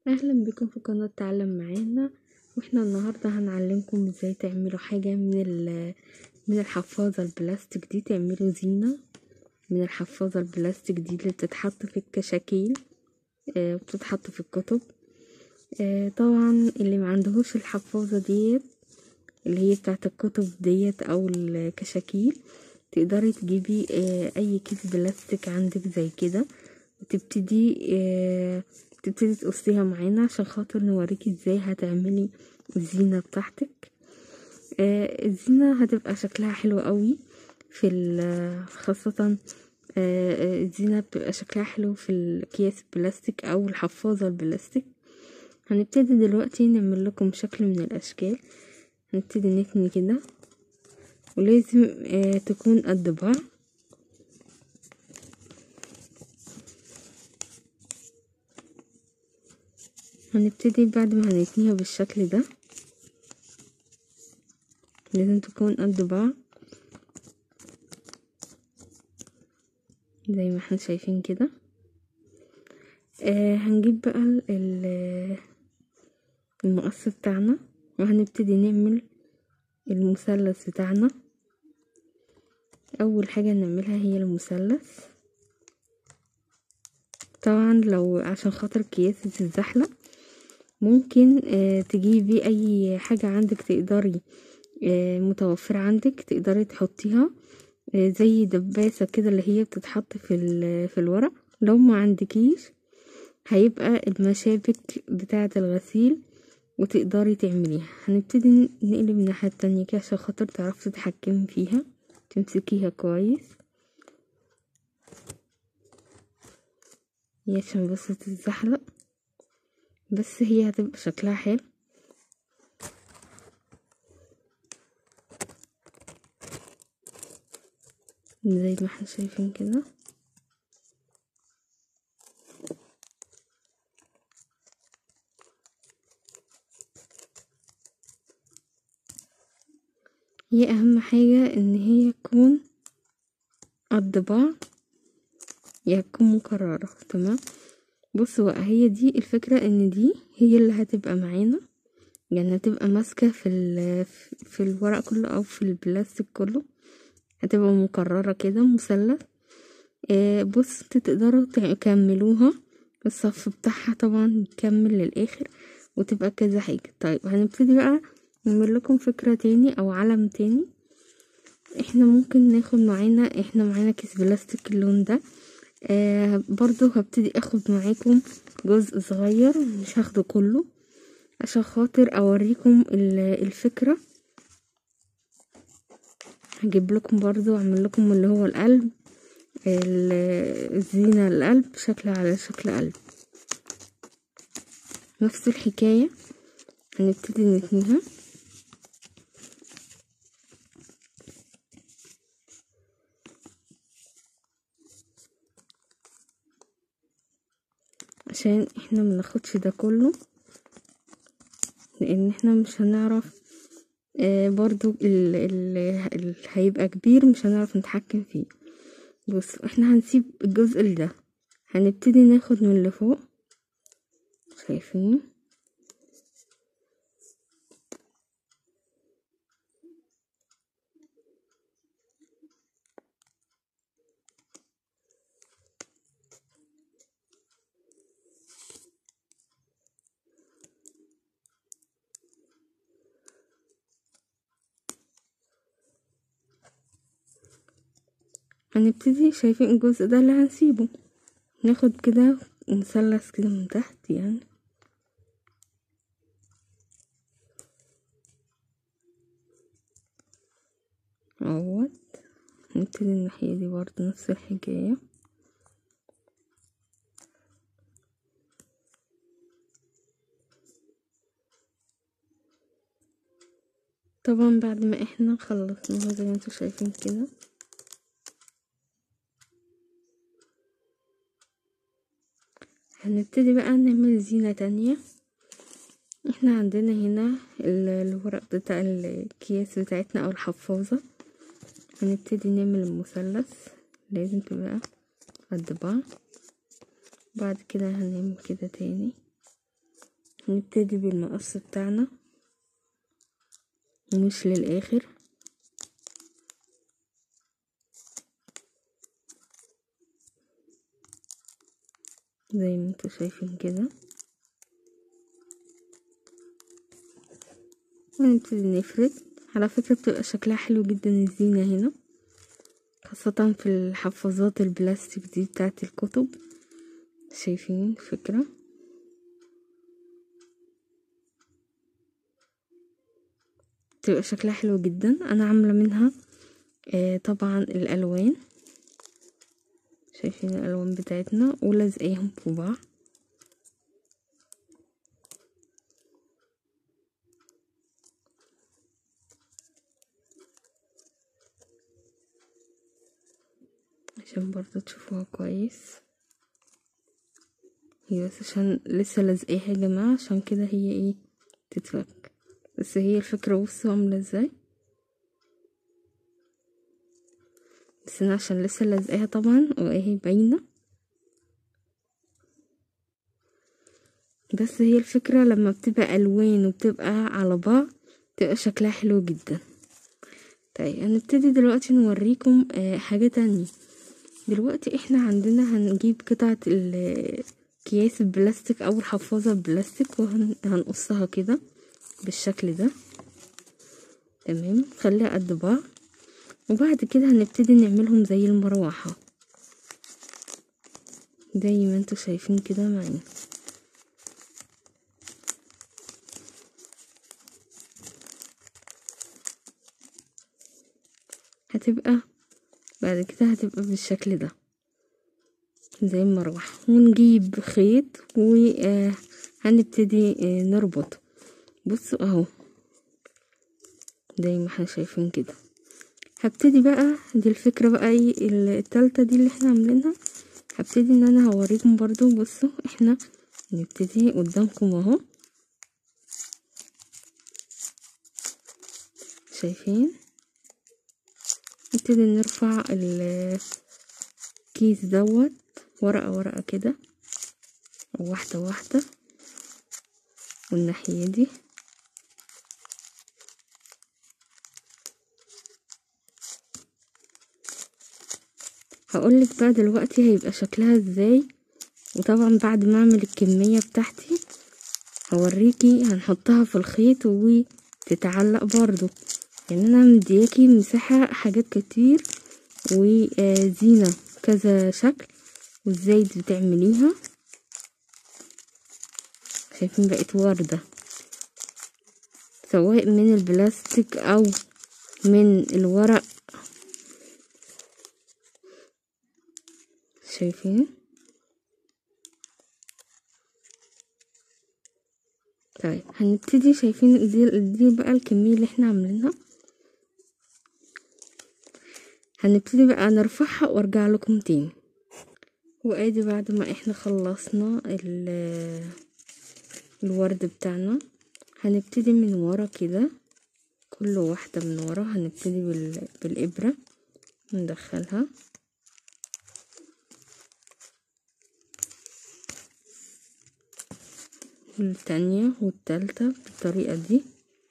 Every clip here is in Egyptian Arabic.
اهلا بكم في قناة تعلم معانا واحنا النهاردة هنعلمكم ازاي تعملوا حاجة من ال من الحفاظة البلاستيك دي تعملوا زينة من الحفاظة البلاستيك دي اللي بتتحط في الكشاكيل آه بتتحط في الكتب آه طبعا اللي ما عندهوش الحفاظة ديت اللي هي بتاعت الكتب ديت او الكشاكيل تقدري تجيبي آه اي كيس بلاستيك عندك زي كده وتبتدي آه تبتدي تقصيها معانا عشان خاطر نوريكي ازاي هتعملي الزينة بتاعتك آه الزينة هتبقى شكلها حلو قوي في خاصة آه الزينة بتبقى شكلها حلو في الأكياس البلاستيك أو الحفاظة البلاستيك هنبتدي دلوقتي نعمل لكم شكل من الأشكال هنبتدي نتني كده ولازم آه تكون قد بعض هنبتدي بعد ما هنتنيها بالشكل ده لازم تكون قد بعض زي ما احنا شايفين كده آه هنجيب بقى المقص بتاعنا وهنبتدي نعمل المثلث بتاعنا اول حاجة نعملها هي المثلث طبعا لو عشان خاطر كياس الزحلق ممكن آه تجيبي اي حاجة عندك تقدري آه متوفرة عندك تقدري تحطيها آه زي دباسة كده اللي هي بتتحط في, في الورق لو ما عندكيش هيبقى المشابك بتاعة الغسيل وتقدري تعمليها هنبتدي نقلب الناحية التانية كده عشان خاطر تعرفي تتحكمي فيها تمسكيها كويس عشان بس تتزحلق بس هي هتبقى شكلها حلو زي ما احنا شايفين كده هي اهم حاجة ان هي تكون قد بعض يا تكون مكررة تمام بصوا بقى هي دي الفكرة ان دي هي اللي هتبقى معانا يعني هتبقى ماسكة في في الورق كله او في البلاستيك كله هتبقى مكررة كده مثلث آه بص تقدروا تكملوها الصف بتاعها طبعا يكمل للاخر وتبقى كذا حاجة طيب هنبتدي بقى نعمل لكم فكرة تاني او علم تاني احنا ممكن ناخد معانا احنا معانا كيس بلاستيك اللون ده آه برضو هبتدي اخد معاكم جزء صغير مش هاخده كله عشان خاطر اوريكم الفكرة هجيب لكم برضو اعمل لكم اللي هو القلب الزينة القلب شكل على شكل قلب نفس الحكاية هنبتدي نتنيها عشان احنا مناخدش ده كله لان احنا مش هنعرف آه برضو اللي هيبقى كبير مش هنعرف نتحكم فيه بص احنا هنسيب الجزء اللي ده هنبتدي ناخد من اللي فوق شايفين هنبتدي شايفين الجزء ده اللي هنسيبه ناخد كده مثلث كده من تحت يعني اهوت نبتدي الناحية دي برضه نفس الحكاية طبعا بعد ما احنا خلصناها زي ما انتوا شايفين كده هنبتدي بقى نعمل زينة تانية احنا عندنا هنا الورق بتاع الأكياس بتاعتنا أو الحفاظة هنبتدي نعمل المثلث لازم تبقى قد بعض بعد كده هنعمل كده تاني نبتدي بالمقص بتاعنا مش للاخر زي ما انتوا شايفين كده ونبتدي نفرد على فكرة بتبقى شكلها حلو جدا الزينة هنا خاصة في الحفاظات البلاستيك دي بتاعت الكتب شايفين فكرة بتبقى شكلها حلو جدا انا عاملة منها آه طبعا الالوان شايفين الالوان بتاعتنا ولازقاهم في بعض عشان برضو تشوفوها كويس هي بس عشان لسه لازقاها يا جماعة عشان كده هي ايه تتفك بس هي الفكرة بصوا عاملة ازاي بس انا عشان لسه لازقاها طبعا واهي باينة بس هي الفكرة لما بتبقى الوان وبتبقى على بعض بتبقى شكلها حلو جدا طيب هنبتدي دلوقتي نوريكم آه حاجة تانية دلوقتي احنا عندنا هنجيب قطعة اكياس البلاستيك او الحفاظة البلاستيك وهنقصها كده بالشكل ده تمام خليها قد بعض وبعد كده هنبتدي نعملهم زي المروحة زي ما انتوا شايفين كده معايا هتبقى بعد كده هتبقى بالشكل ده زي المروحة ونجيب خيط وهنبتدي نربطه بصوا اهو زي ما احنا شايفين كده هبتدي بقى دي الفكرة بقى ايه التالتة دي اللي احنا عاملينها هبتدي ان انا هوريكم برضو بصوا احنا نبتدي قدامكم اهو شايفين نبتدي نرفع الكيس دوت ورقة ورقة كده واحدة واحدة والناحية دي هقولك بقى دلوقتي هيبقى شكلها ازاي وطبعا بعد ما اعمل الكمية بتاعتي هوريكي هنحطها في الخيط وتتعلق برضو يعني انا مدياكي مساحة حاجات كتير وزينة كذا شكل وازاي بتعمليها شايفين بقت وردة سواء من البلاستيك او من الورق شايفين طيب هنبتدي شايفين دي, دي بقى الكمية اللي احنا عاملينها هنبتدي بقى نرفعها وارجع لكم تاني وادي بعد ما احنا خلصنا الورد بتاعنا هنبتدي من ورا كده كل واحدة من ورا هنبتدي بالإبرة ندخلها والتانية والتالتة بالطريقة دي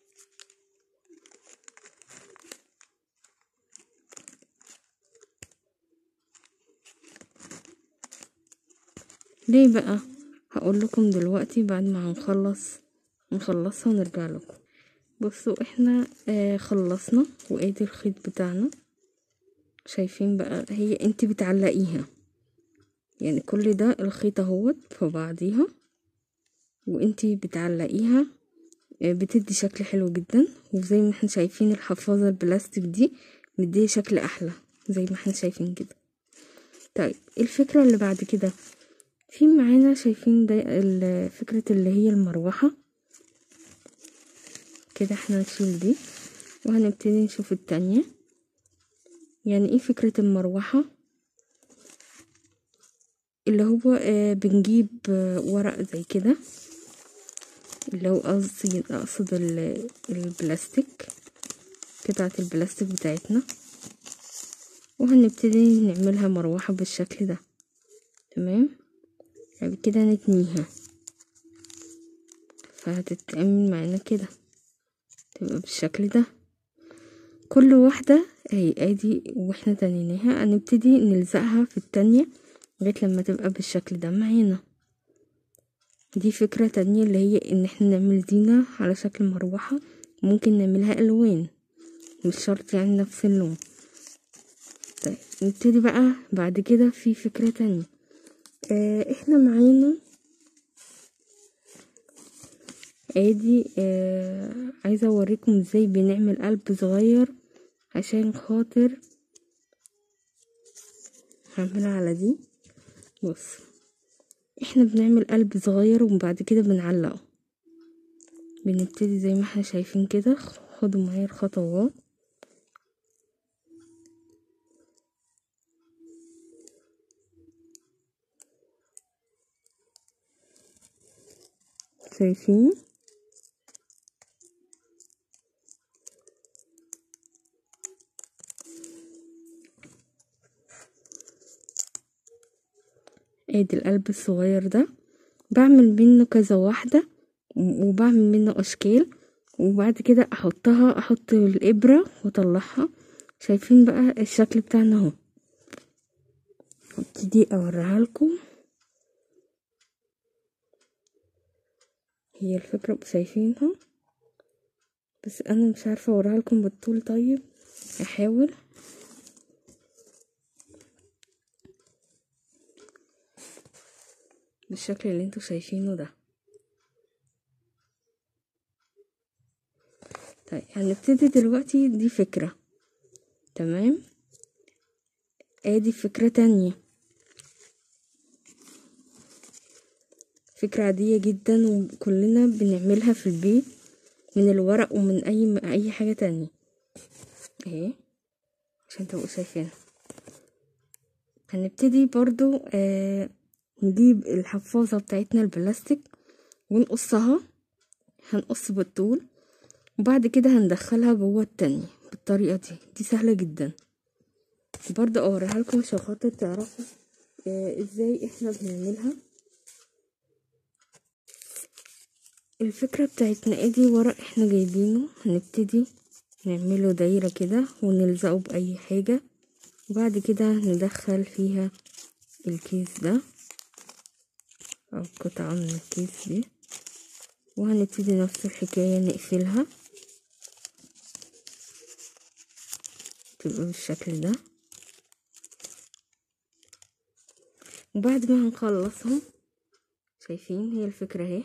ليه بقى هقول لكم دلوقتي بعد ما هنخلص نخلصها ونرجع لكم بصوا احنا آه خلصنا وادي الخيط بتاعنا شايفين بقى هي انت بتعلقيها يعني كل ده الخيط اهوت في بعضيها وانتي بتعلقيها بتدي شكل حلو جدا وزي ما احنا شايفين الحفاظة البلاستيك دي مديه شكل احلى زي ما احنا شايفين كده طيب الفكرة اللي بعد كده في معانا شايفين ده فكرة اللي هي المروحة كده احنا نشيل دي وهنبتدي نشوف التانية يعني ايه فكرة المروحة اللي هو آه بنجيب آه ورق زي كده اللي هو قصدي اقصد البلاستيك قطعة البلاستيك بتاعتنا وهنبتدي نعملها مروحة بالشكل ده تمام بعد كده نتنيها فهتتعمل معانا كده تبقى بالشكل ده كل واحدة اهي ادي واحنا تنيناها هنبتدي نلزقها في التانية لغاية لما تبقى بالشكل ده معانا دي فكرة تانية اللي هي ان احنا نعمل زينة على شكل مروحة ممكن نعملها الوان مش شرط يعني نفس اللون طيب نبتدي بقى بعد كده في فكرة تانية اه احنا معانا ادي اه عايزة اوريكم ازاي بنعمل قلب صغير عشان خاطر هعملها على دي بص احنا بنعمل قلب صغير وبعد كده بنعلقه بنبتدي زي ما احنا شايفين كده خدوا معايا الخطوات شايفين ادي القلب الصغير ده بعمل منه كذا واحدة وبعمل منه اشكال وبعد كده احطها احط الابرة واطلعها شايفين بقى الشكل بتاعنا اهو ابتدي اوريها لكم هي الفكرة شايفينها بس انا مش عارفة اوريها لكم بالطول طيب احاول بالشكل اللي انتوا شايفينه ده طيب هنبتدي دلوقتي دي فكرة تمام ادي فكرة تانية فكرة عادية جدا وكلنا بنعملها في البيت من الورق ومن اي اي حاجة تانية اهي عشان تبقوا شايفينها هنبتدي برضو آه نجيب الحفاظة بتاعتنا البلاستيك ونقصها هنقص بالطول وبعد كده هندخلها جوه التانية بالطريقة دي دي سهلة جدا برضه اوريها لكم عشان خاطر تعرفوا آه ازاي احنا بنعملها الفكرة بتاعتنا ادي ورق احنا جايبينه هنبتدي نعمله دايرة كده ونلزقه بأي حاجة وبعد كده ندخل فيها الكيس ده أو قطعة من الكيس دي وهنبتدي نفس الحكاية نقفلها تبقى بالشكل ده وبعد ما هنخلصهم شايفين هي الفكرة اهي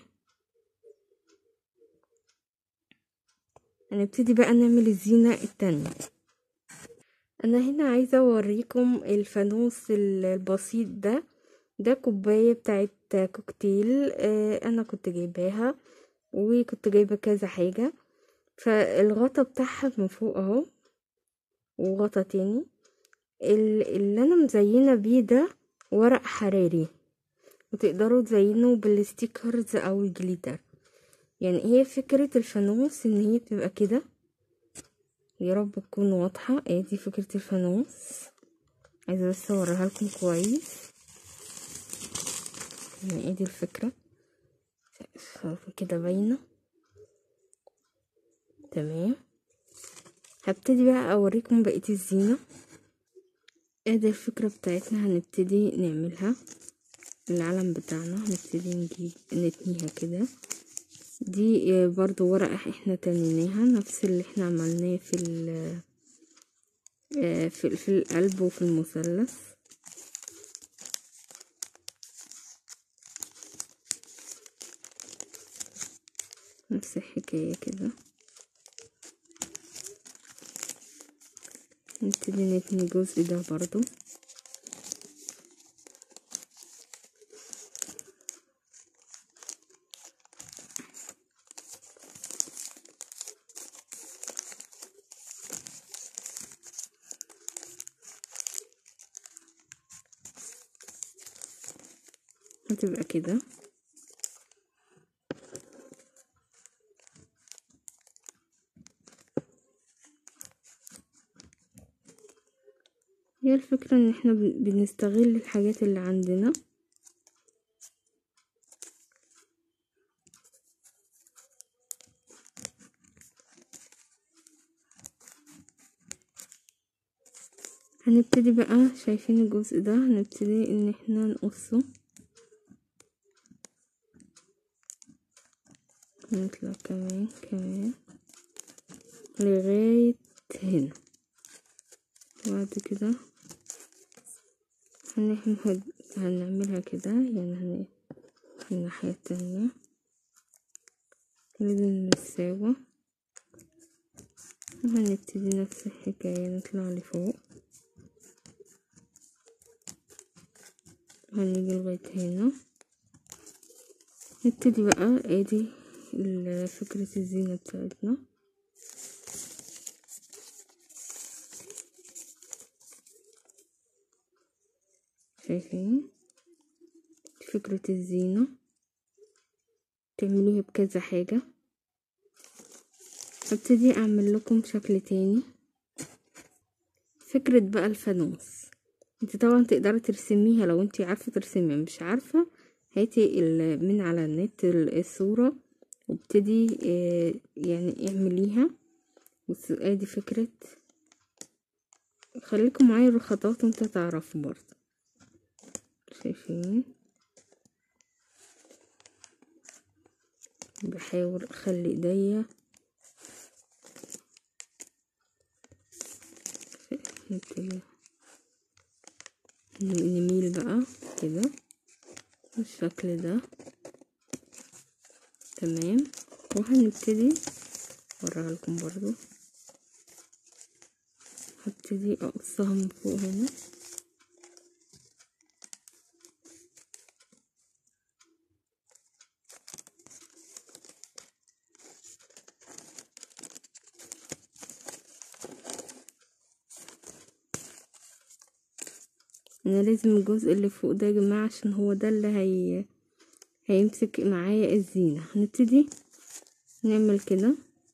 هنبتدي بقى نعمل الزينة التانية انا هنا عايزة اوريكم الفانوس البسيط ده ده كوباية بتاعت كوكتيل اه انا كنت جايباها وكنت جايبة كذا حاجة فالغطا بتاعها من فوق اهو وغطا تاني اللي انا مزينة بيه ده ورق حراري وتقدروا تزينوا بالستيكرز او الجليتر يعني هي فكرة الفانوس ان هي بتبقى كده يا رب تكون واضحة ايه دي فكرة الفانوس عايزة بس اوريها لكم كويس يعني ايه دي الفكرة كده باينة تمام هبتدي بقى اوريكم بقية الزينة ادي الفكرة بتاعتنا هنبتدي نعملها العلم بتاعنا هنبتدي نجيب نتنيها كده دي برضو ورقة احنا تنيناها نفس اللي احنا عملناه في ال في, في القلب وفي المثلث نفس الحكاية كده نبتدي نتني الجزء ده برضو هتبقى كده هي الفكرة ان احنا بنستغل الحاجات اللي عندنا هنبتدي بقى شايفين الجزء ده هنبتدي ان احنا نقصه نطلع كمان كمان لغاية هنا بعد كده هنحمد هنعملها كده يعني هن الناحية التانية لازم نساوي وهنبتدي نفس الحكاية نطلع لفوق هنيجي لغاية هنا نبتدي بقى ادي فكرة الزينة بتاعتنا شايفين فكرة الزينة تعملوها بكذا حاجة ابتدي اعمل لكم شكل تاني فكرة بقى الفانوس انت طبعا تقدري ترسميها لو انت عارفة ترسميها مش عارفة هاتي من على النت الصورة وابتدي اه يعني اعمليها بس ادي فكرة خليكم معايا الخطوات وانت تعرفوا برضه شايفين بحاول اخلي ايديا نبتدي نميل بقى كده بالشكل ده تمام وهنبتدي اوريها لكم برضو هبتدي اقصها من فوق هنا انا لازم الجزء اللي فوق ده يا جماعه عشان هو ده اللي هي هيمسك معايا الزينه هنبتدي نعمل كده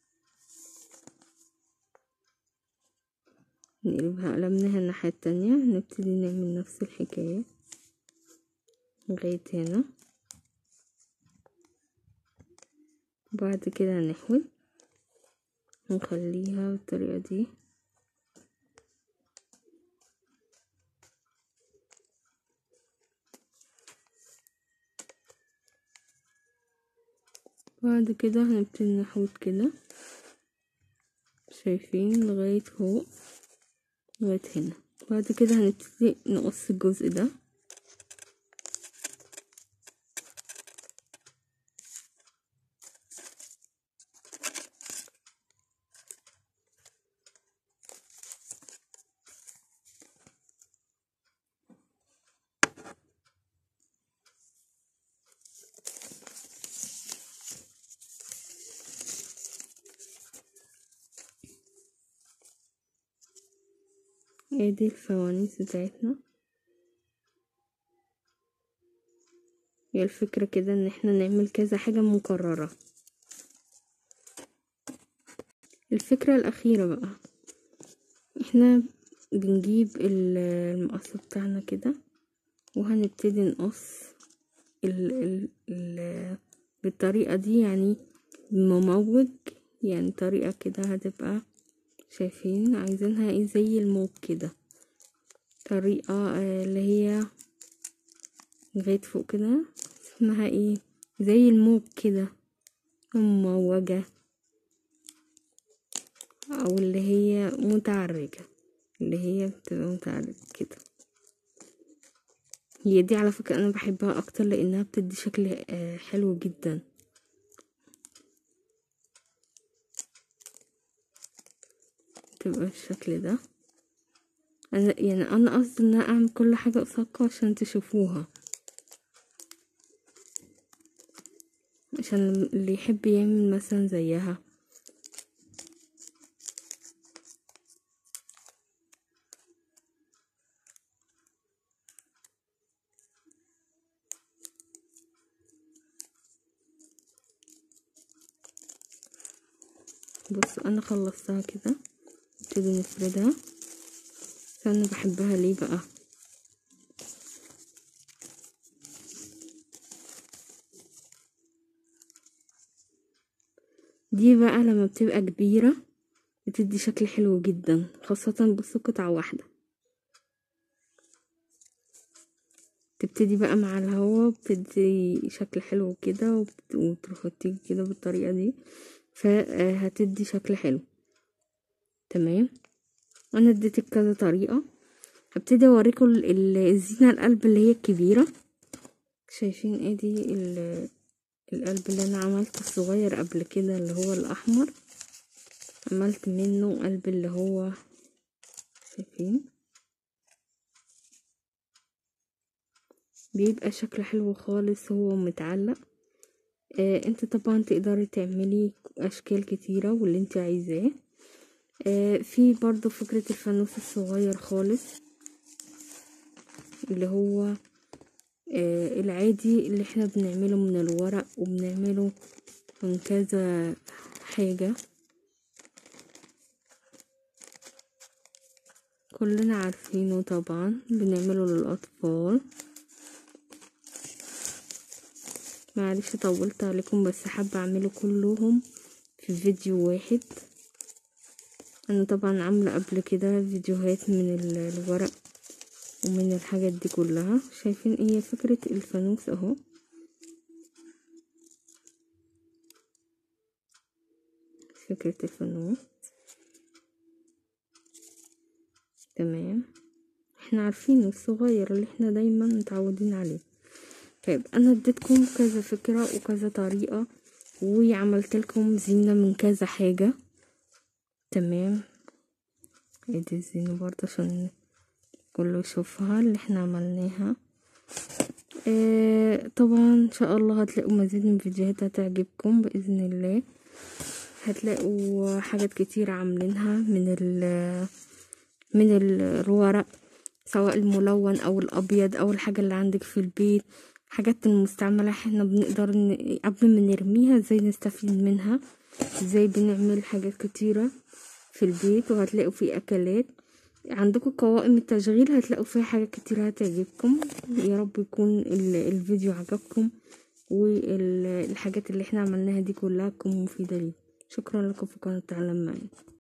نقلبها قلمناها الناحيه التانية نبتدي نعمل نفس الحكايه لغايه هنا بعد كده هنحود ونخليها بالطريقه دي بعد كده هنبتدي نحوط كده شايفين لغاية فوق لغاية هنا بعد كده هنبتدي نقص الجزء ده ادي الفوانيس بتاعتنا هي الفكرة كده ان احنا نعمل كذا حاجة مكررة الفكرة الاخيرة بقى احنا بنجيب المقص بتاعنا كده وهنبتدي نقص ال ال ال بالطريقة دي يعني مموج يعني طريقة كده هتبقى شايفين عايزينها ايه زي الموج كده طريقة اللي هي لغاية فوق كده اسمها ايه زي الموج كده مموجة او اللي هي متعرجة اللي هي بتبقى متعرجة كده هي دي على فكرة انا بحبها اكتر لانها بتدي شكل حلو جدا تبقى بالشكل ده انا يعني انا قصدي ان انا اعمل كل حاجه قصادكم عشان تشوفوها عشان اللي يحب يعمل مثلا زيها بصوا انا خلصتها كده نبتدي نفردها انا بحبها ليه بقى دي بقى لما بتبقى كبيرة بتدي شكل حلو جدا خاصة بصوا قطعة واحدة تبتدي بقى مع الهوا بتدي شكل حلو كده وبت- وتحطيه كده بالطريقة دي فهتدي شكل حلو تمام انا اديتك كذا طريقة هبتدي اوريكم ال- ال- الزينة القلب اللي هي الكبيرة شايفين ادي ال- القلب اللي انا عملته الصغير قبل كده اللي هو الاحمر عملت منه قلب اللي هو شايفين بيبقى شكل حلو خالص هو متعلق آه انت طبعا تقدري تعملي اشكال كتيرة واللي انت عايزاه آه في برضو فكرة الفانوس الصغير خالص اللي هو آه العادي اللي احنا بنعمله من الورق وبنعمله من كذا حاجة كلنا عارفينه طبعا بنعمله للأطفال معلش طولت عليكم بس حابة اعمله كلهم في فيديو واحد انا طبعا عاملة قبل كده فيديوهات من ال- الورق ومن الحاجات دي كلها شايفين ايه فكرة الفانوس اهو فكرة الفانوس تمام احنا عارفينه الصغير اللي احنا دايما متعودين عليه طيب انا اديتكم كذا فكرة وكذا طريقة وعملت لكم زينة من كذا حاجة تمام ادي الزينة برضه عشان كله يشوفها اللي احنا عملناها اه طبعا ان شاء الله هتلاقوا مزيد من فيديوهات هتعجبكم باذن الله هتلاقوا حاجات كتير عاملينها من ال من الورق سواء الملون او الابيض او الحاجة اللي عندك في البيت حاجات المستعملة احنا بنقدر ن... قبل ما نرميها ازاي نستفيد منها ازاي بنعمل حاجات كتيرة في البيت وهتلاقوا في اكلات عندكم قوائم التشغيل هتلاقوا فيها حاجات كتير هتعجبكم يا رب يكون ال- الفيديو عجبكم والحاجات اللي احنا عملناها دي كلها تكون مفيدة ليكم شكرا لكم في قناة تعلم معي